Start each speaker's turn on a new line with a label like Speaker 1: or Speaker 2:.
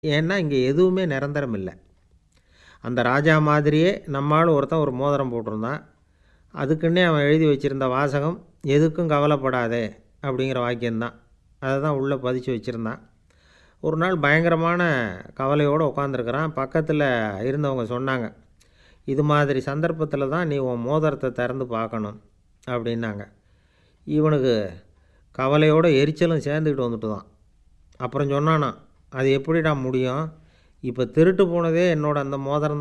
Speaker 1: ஏன்னா இங்கே எதுவுமே நிரந்தரம் இல்லை அந்த ராஜா மாதிரியே நம்மால் ஒருத்தன் ஒரு மோதிரம் போட்டிருந்தான் அதுக்குன்னே அவன் எழுதி வச்சுருந்த வாசகம் எதுக்கும் கவலைப்படாதே அப்படிங்கிற வாக்கியம்தான் அதை தான் உள்ளே பதிச்சு வச்சுருந்தான் ஒரு நாள் பயங்கரமான கவலையோடு உட்காந்துருக்கிறான் பக்கத்தில் இருந்தவங்க சொன்னாங்க இது மாதிரி சந்தர்ப்பத்தில் தான் நீ உன் மோதிரத்தை திறந்து பார்க்கணும் அப்படின்னாங்க இவனுக்கு கவலையோட எரிச்சலும் சேர்ந்துக்கிட்டு வந்துட்டு தான் அப்புறம் சொன்னானா அது எப்படிடா முடியும் இப்போ திருட்டு போனதே என்னோட அந்த மோதிரம்